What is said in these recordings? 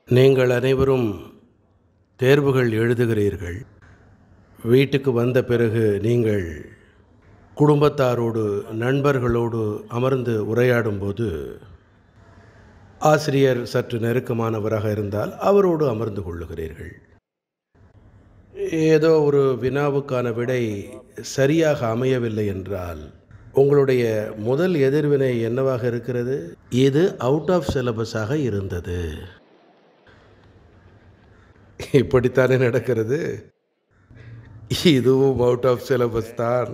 நீங்கள் அனைவரும் தேர்வுகள் எழுதுகிறீர்கள் வீட்டுக்கு வந்த பிறகு நீங்கள் குடும்பத்தாரோடு நண்பர்களோடு அமர்ந்து உரையாடும்போது ஆசிரியர் சற்று நெருக்கமானவராக இருந்தால் அவரோடு அமர்ந்து கொள்ளுகிறீர்கள் ஏதோ ஒரு வினாவுக்கான விடை சரியாக அமையவில்லை என்றால் உங்களுடைய முதல் எதிர்வினை என்னவாக இருக்கிறது இது அவுட் ஆஃப் சிலபஸாக இருந்தது இப்படித்தானே நடக்கிறது இதுவும் அவுட் ஆஃப் சிலபஸ் தான்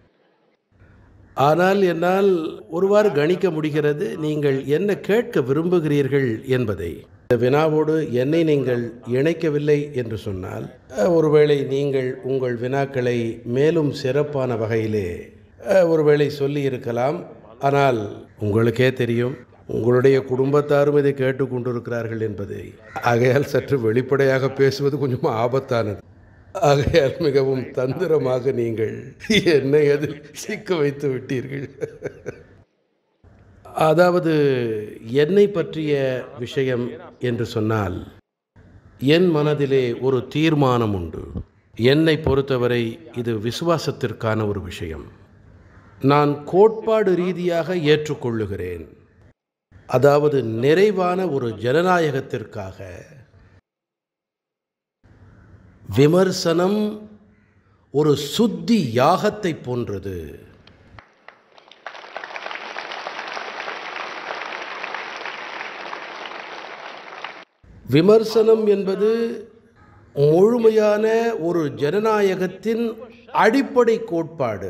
ஆனால் என்னால் ஒருவாறு கணிக்க முடிகிறது நீங்கள் என்ன கேட்க விரும்புகிறீர்கள் என்பதை இந்த வினாவோடு என்னை நீங்கள் இணைக்கவில்லை என்று சொன்னால் அஹ், ஒருவேளை நீங்கள் உங்கள் வினாக்களை மேலும் சிறப்பான வகையிலே அஹ், ஒருவேளை சொல்லி இருக்கலாம் ஆனால் உங்களுக்கே தெரியும் உங்களுடைய குடும்பத்தாரும் இதை கேட்டுக்கொண்டிருக்கிறார்கள் என்பதை ஆகையால் சற்று வெளிப்படையாக பேசுவது கொஞ்சம் ஆபத்தானது ஆகையால் மிகவும் தந்திரமாக நீங்கள் என்னை அதில் சிக்க வைத்து விட்டீர்கள் அதாவது என்னை பற்றிய விஷயம் என்று சொன்னால் என் மனதிலே ஒரு தீர்மானம் உண்டு என்னை பொறுத்தவரை இது விசுவாசத்திற்கான ஒரு விஷயம் நான் கோட்பாடு ரீதியாக ஏற்றுக்கொள்ளுகிறேன் அதாவது நிறைவான ஒரு ஜனநாயகத்திற்காக விமர்சனம் ஒரு சுத்தி யாகத்தை போன்றது விமர்சனம் என்பது முழுமையான ஒரு ஜனநாயகத்தின் அடிப்படை கோட்பாடு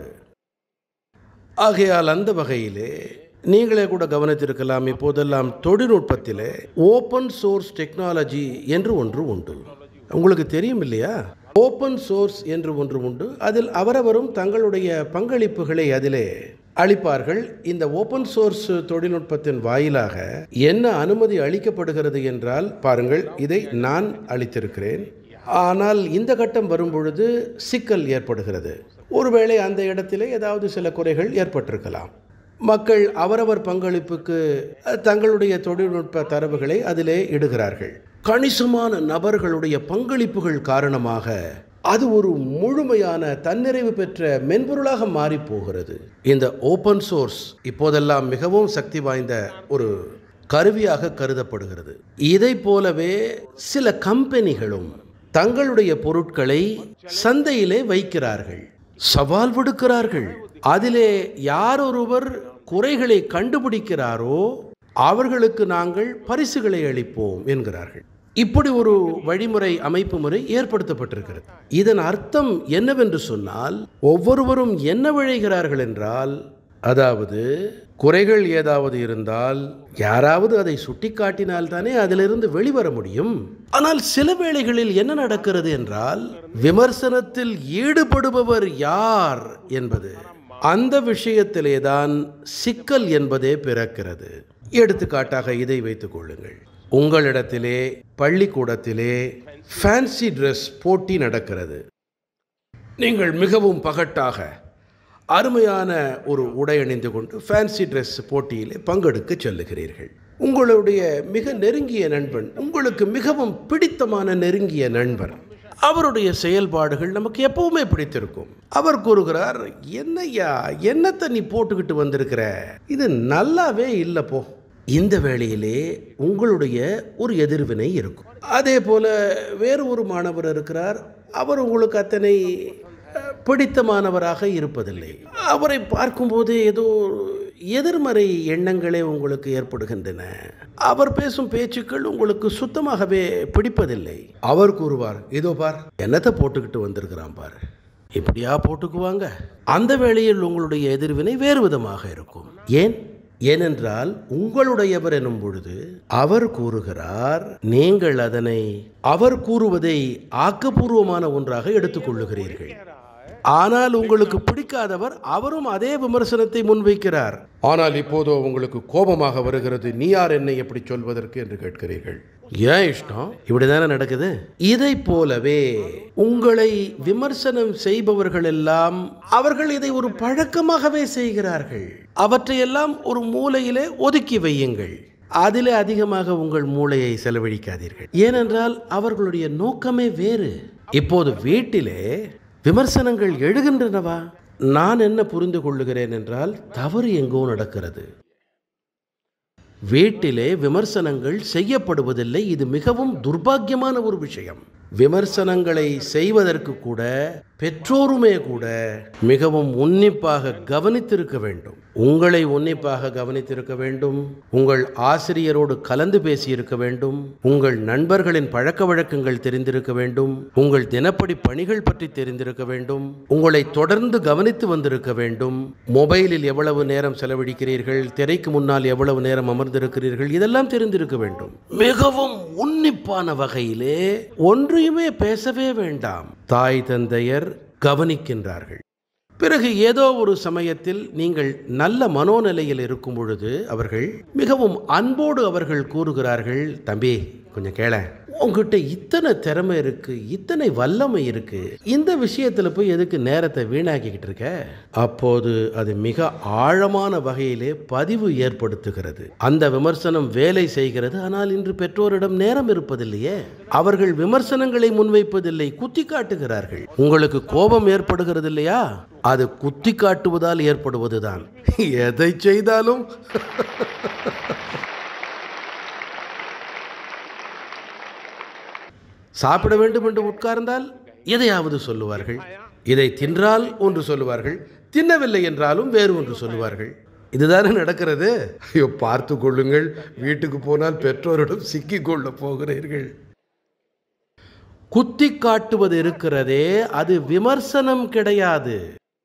ஆகையால் அந்த வகையிலே நீங்களே கூட கவனித்திருக்கலாம் இப்போதெல்லாம் தொழில்நுட்பத்திலே ஓப்பன் சோர்ஸ் டெக்னாலஜி என்று ஒன்று உண்டு உங்களுக்கு தெரியும் இல்லையா ஓப்பன் சோர்ஸ் என்று ஒன்று உண்டு அதில் அவரவரும் தங்களுடைய பங்களிப்புகளை அதிலே அளிப்பார்கள் இந்த ஓப்பன் சோர்ஸ் தொழில்நுட்பத்தின் வாயிலாக என்ன அனுமதி அளிக்கப்படுகிறது என்றால் பாருங்கள் இதை நான் அளித்திருக்கிறேன் ஆனால் இந்த கட்டம் வரும் பொழுது சிக்கல் ஏற்படுகிறது ஒருவேளை அந்த இடத்திலே ஏதாவது சில குறைகள் ஏற்பட்டிருக்கலாம் மக்கள் அவரவர் பங்களிப்புக்கு அஹ், தங்களுடைய தொழில்நுட்ப தரவுகளை அதிலே இடுகிறார்கள் கணிசமான நபர்களுடைய பங்களிப்புகள் காரணமாக அது ஒரு முழுமையான தன்னிறைவு பெற்ற மென்பொருளாக மாறி போகிறது இந்த ஓப்பன் சோர்ஸ் இப்போதெல்லாம் மிகவும் சக்தி வாய்ந்த ஒரு கருவியாக கருதப்படுகிறது இதை போலவே சில கம்பெனிகளும் தங்களுடைய பொருட்களை சந்தையிலே வைக்கிறார்கள் சவால் விடுக்கிறார்கள் அதிலே யாரொருவர் குறைகளை கண்டுபிடிக்கிறாரோ அவர்களுக்கு நாங்கள் பரிசுகளை அளிப்போம் என்கிறார்கள் இப்படி ஒரு வழிமுறை அமைப்பு முறை ஏற்படுத்தப்பட்டிருக்கிறது இதன் அர்த்தம் என்னவென்று சொன்னால் ஒவ்வொருவரும் என்ன விழைகிறார்கள் என்றால் அதாவது குறைகள் ஏதாவது இருந்தால் யாராவது அதை சுட்டிக்காட்டினால் தானே அதிலிருந்து வெளிவர முடியும் ஆனால் சில வேளைகளில் என்ன நடக்கிறது என்றால் விமர்சனத்தில் ஈடுபடுபவர் யார் என்பது அந்த விஷயத்திலே தான் சிக்கல் என்பதே பிறக்கிறது எடுத்துக்காட்டாக இதை வைத்துக் கொள்ளுங்கள் உங்களிடத்திலே பள்ளிக்கூடத்திலே ஃபேன்சி ட்ரெஸ் போட்டி நடக்கிறது நீங்கள் மிகவும் பகட்டாக அருமையான ஒரு உடை அணிந்து கொண்டு ஃபேன்சி ட்ரெஸ் போட்டியிலே பங்கெடுக்க செல்லுகிறீர்கள் உங்களுடைய மிக நெருங்கிய நண்பன் உங்களுக்கு மிகவும் பிடித்தமான நெருங்கிய நண்பர் அவருடைய செயல்பாடுகள் நமக்கு எப்பவுமே பிடித்திருக்கும் அவர் கூறுகிறார் என்னய்யா என்னத்தை நீ போட்டுக்கிட்டு வந்திருக்கிற இது நல்லாவே இல்லை போ இந்த வேளையிலே உங்களுடைய ஒரு எதிர்வினை இருக்கும் அதே போல வேறு ஒரு மாணவர் இருக்கிறார் அவர் உங்களுக்கு அத்தனை அஹ், பிடித்தமானவராக இருப்பதில்லை அவரை பார்க்கும்போது ஏதோ எதிர்மறை எண்ணங்களே உங்களுக்கு ஏற்படுகின்றன அவர் பேசும் பேச்சுக்கள் உங்களுக்கு சுத்தமாகவே பிடிப்பதில்லை அவர் கூறுவார் இதோ பார் என்னத்தை போட்டுக்கிட்டு வந்திருக்கிறான் பார் இப்படியா போட்டுக்குவாங்க அந்த வேளையில் உங்களுடைய எதிர்வினை வேறு விதமாக இருக்கும் ஏன் ஏனென்றால் உங்களுடையவர் எனும் பொழுது அவர் கூறுகிறார் நீங்கள் அதனை அவர் கூறுவதை ஆக்கப்பூர்வமான ஒன்றாக எடுத்துக்கொள்ளுகிறீர்கள் ஆனால் உங்களுக்கு பிடிக்காதவர் அவரும் அதே விமர்சனத்தை முன்வைக்கிறார் ஆனால் இப்போதோ உங்களுக்கு கோபமாக வருகிறது நீ யார் என்னை எப்படி சொல்வதற்கு என்று கேட்கிறீர்கள் ஏன் இஷ்டம் இப்படிதானே நடக்குது இதை போலவே உங்களை விமர்சனம் செய்பவர்கள் எல்லாம் அவர்கள் இதை ஒரு பழக்கமாகவே செய்கிறார்கள் அவற்றையெல்லாம் ஒரு மூலையிலே ஒதுக்கி வையுங்கள் அதிலே அதிகமாக உங்கள் மூளையை செலவழிக்காதீர்கள் ஏனென்றால் அவர்களுடைய நோக்கமே வேறு இப்போது வீட்டிலே விமர்சனங்கள் எழுகின்றனவா நான் என்ன புரிந்து கொள்ளுகிறேன் என்றால் தவறு எங்கோ நடக்கிறது வீட்டிலே விமர்சனங்கள் செய்யப்படுவதில்லை இது மிகவும் துர்பாக்கியமான ஒரு விஷயம் விமர்சனங்களை செய்வதற்கு கூட பெற்றோருமே கூட மிகவும் உன்னிப்பாக கவனித்திருக்க வேண்டும் உங்களை உன்னிப்பாக கவனித்திருக்க வேண்டும் உங்கள் ஆசிரியரோடு கலந்து பேசியிருக்க வேண்டும் உங்கள் நண்பர்களின் பழக்க வழக்கங்கள் தெரிந்திருக்க வேண்டும் உங்கள் தினப்படி பணிகள் பற்றி தெரிந்திருக்க வேண்டும் உங்களை தொடர்ந்து கவனித்து வந்திருக்க வேண்டும் மொபைலில் எவ்வளவு நேரம் செலவழிக்கிறீர்கள் திரைக்கு முன்னால் எவ்வளவு நேரம் அமர்ந்திருக்கிறீர்கள் இதெல்லாம் தெரிந்திருக்க வேண்டும் மிகவும் உன்னிப்பான வகையிலே ஒன்றையுமே பேசவே வேண்டாம் தாய் தந்தையர் கவனிக்கின்றார்கள் பிறகு ஏதோ ஒரு சமயத்தில் நீங்கள் நல்ல மனோநிலையில் இருக்கும் பொழுது அவர்கள் மிகவும் அன்போடு அவர்கள் கூறுகிறார்கள் தம்பி கொஞ்சம் கேள உங்ககிட்ட இத்தனை திறமை இருக்கு இத்தனை வல்லமை இருக்கு இந்த விஷயத்துல போய் எதுக்கு நேரத்தை வீணாக்கிக்கிட்டு இருக்க அப்போது அது மிக ஆழமான வகையிலே பதிவு ஏற்படுத்துகிறது அந்த விமர்சனம் வேலை செய்கிறது ஆனால் இன்று பெற்றோரிடம் நேரம் இருப்பதில்லையே அவர்கள் விமர்சனங்களை முன்வைப்பதில்லை குத்தி காட்டுகிறார்கள் உங்களுக்கு கோபம் ஏற்படுகிறது இல்லையா அது குத்தி காட்டுவதால் ஏற்படுவதுதான் எதை செய்தாலும் சாப்பிட வேண்டும் என்று உட்கார்ந்தால் எதையாவது சொல்லுவார்கள் இதை தின்றால் ஒன்று சொல்லுவார்கள் தின்னவில்லை என்றாலும் வேறு ஒன்று சொல்லுவார்கள் இதுதானே நடக்கிறது ஐயோ பார்த்து கொள்ளுங்கள் வீட்டுக்கு போனால் பெற்றோரிடம் சிக்கிக் கொள்ள போகிறீர்கள் குத்தி காட்டுவது இருக்கிறதே அது விமர்சனம் கிடையாது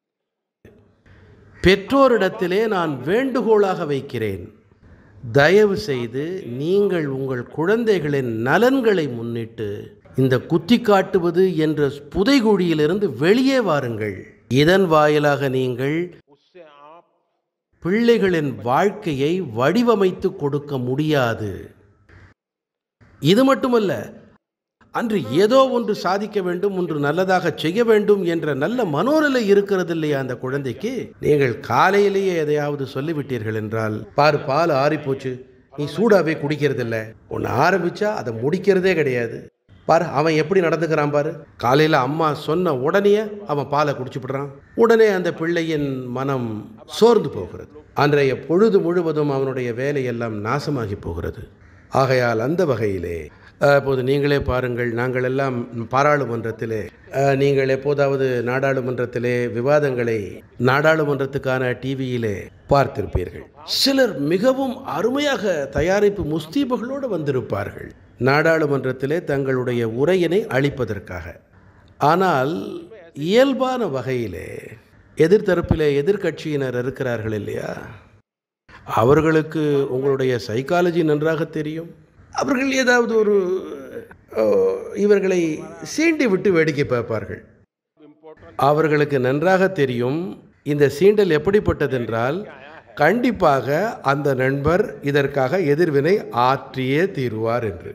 பெற்றோரிடத்திலே நான் வேண்டுகோளாக வைக்கிறேன் தயவு செய்து நீங்கள் உங்கள் குழந்தைகளின் நலன்களை முன்னிட்டு இந்த குத்தி காட்டுவது என்ற புதைகுழியிலிருந்து வெளியே வாருங்கள் இதன் வாயிலாக நீங்கள் பிள்ளைகளின் வாழ்க்கையை வடிவமைத்து கொடுக்க முடியாது இது மட்டுமல்ல அன்று ஏதோ ஒன்று சாதிக்க வேண்டும் ஒன்று நல்லதாக செய்ய வேண்டும் என்ற நல்ல மனோநிலை இருக்கிறது இல்லையா அந்த குழந்தைக்கு நீங்கள் காலையிலேயே எதையாவது சொல்லிவிட்டீர்கள் என்றால் பாரு பால் ஆறிப்போச்சு நீ சூடாவே குடிக்கிறதில்ல ஒன்று ஆரம்பிச்சா அதை முடிக்கிறதே கிடையாது பாரு அவன் எப்படி நடந்துக்கிறான் பாரு காலையில் அம்மா சொன்ன உடனே அவன் பாலை குடிச்சுவிடுறான் உடனே அந்த பிள்ளையின் மனம் சோர்ந்து போகிறது அன்றைய பொழுது முழுவதும் அவனுடைய வேலையெல்லாம் நாசமாகி போகிறது ஆகையால் அந்த வகையிலே அஹ், இப்போது நீங்களே பாருங்கள் நாங்கள் எல்லாம் பாராளுமன்றத்திலே அஹ், நீங்கள் எப்போதாவது நாடாளுமன்றத்திலே விவாதங்களை நாடாளுமன்றத்துக்கான டிவியிலே பார்த்திருப்பீர்கள் சிலர் மிகவும் அருமையாக தயாரிப்பு முஸ்தீபுகளோடு வந்திருப்பார்கள் நாடாளுமன்றத்திலே தங்களுடைய உரையினை அளிப்பதற்காக ஆனால் இயல்பான வகையிலே எதிர்த்தரப்பிலே எதிர்க்கட்சியினர் இருக்கிறார்கள் இல்லையா அவர்களுக்கு உங்களுடைய சைக்காலஜி நன்றாக தெரியும் அவர்கள் ஏதாவது ஒரு அஹ், இவர்களை சீண்டி விட்டு வேடிக்கை பார்ப்பார்கள் அவர்களுக்கு நன்றாக தெரியும் இந்த சீண்டல் எப்படிப்பட்டதென்றால் கண்டிப்பாக அந்த நண்பர் இதற்காக எதிர்வினை ஆற்றியே தீருவார் என்று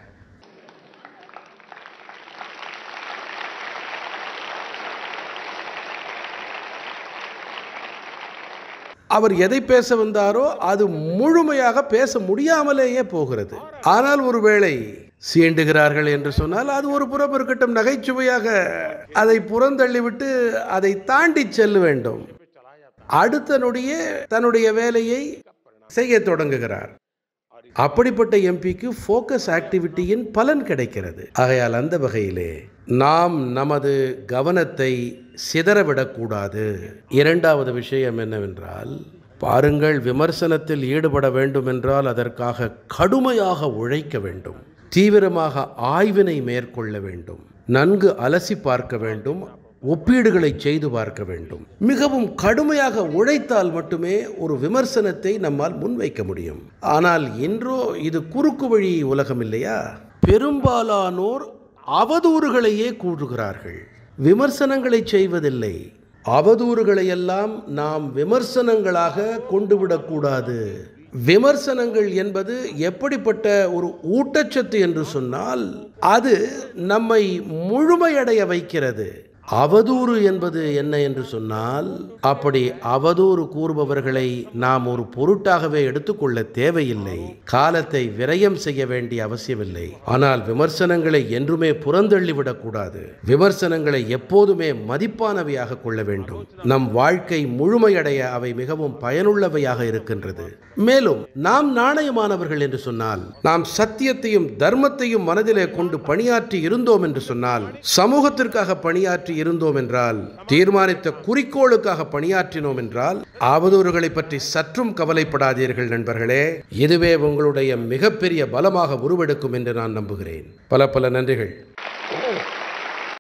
அவர் எதை பேச வந்தாரோ அது முழுமையாக பேச முடியாமலேயே போகிறது ஆனால் ஒருவேளை சீண்டுகிறார்கள் என்று சொன்னால் அது ஒரு புறம் இருக்கட்டும் நகைச்சுவையாக அதை புறந்தள்ளிவிட்டு அதை தாண்டி செல்ல வேண்டும் அடுத்த நொடியே தன்னுடைய வேலையை செய்ய தொடங்குகிறார் அப்படிப்பட்ட எம்பிக்கு ஃபோக்கஸ் ஆக்டிவிட்டியின் பலன் கிடைக்கிறது ஆகையால் அந்த வகையிலே நாம் நமது கவனத்தை சிதறவிடக்கூடாது இரண்டாவது விஷயம் என்னவென்றால் பாருங்கள் விமர்சனத்தில் ஈடுபட வேண்டும் என்றால் அதற்காக கடுமையாக உழைக்க வேண்டும் தீவிரமாக ஆய்வினை மேற்கொள்ள வேண்டும் நன்கு அலசி பார்க்க வேண்டும் ஒப்பீடுகளை செய்து பார்க்க வேண்டும் மிகவும் கடுமையாக உழைத்தால் மட்டுமே ஒரு விமர்சனத்தை நம்மால் முன்வைக்க முடியும் ஆனால் இன்றோ இது குறுக்கு வழி உலகம் இல்லையா பெரும்பாலானோர் அவதூறுகளையே கூறுகிறார்கள் விமர்சனங்களை செய்வதில்லை அவதூறுகளை எல்லாம் நாம் விமர்சனங்களாக கொண்டு விடக்கூடாது விமர்சனங்கள் என்பது எப்படிப்பட்ட ஒரு ஊட்டச்சத்து என்று சொன்னால் அது நம்மை முழுமையடைய வைக்கிறது அவதூறு என்பது என்ன என்று சொன்னால் அப்படி அவதூறு கூறுபவர்களை நாம் ஒரு பொருட்டாகவே எடுத்துக்கொள்ள தேவையில்லை காலத்தை விரயம் செய்ய வேண்டிய அவசியமில்லை ஆனால் விமர்சனங்களை என்றுமே புறந்தள்ளிவிடக் கூடாது விமர்சனங்களை எப்போதுமே மதிப்பானவையாக கொள்ள வேண்டும் நம் வாழ்க்கை முழுமையடைய அவை மிகவும் பயனுள்ளவையாக இருக்கின்றது மேலும் நாம் நாணயமானவர்கள் என்று சொன்னால் நாம் சத்தியத்தையும் தர்மத்தையும் மனதிலே கொண்டு பணியாற்றி இருந்தோம் என்று சொன்னால் சமூகத்திற்காக பணியாற்றி இருந்தோம் என்றால் தீர்மானித்த குறிக்கோளுக்காக பணியாற்றினோம் என்றால் அவதூறுகளை பற்றி சற்றும் கவலைப்படாதீர்கள் நண்பர்களே இதுவே உங்களுடைய மிகப்பெரிய பலமாக உருவெடுக்கும் என்று நான் நம்புகிறேன் பல பல நன்றிகள்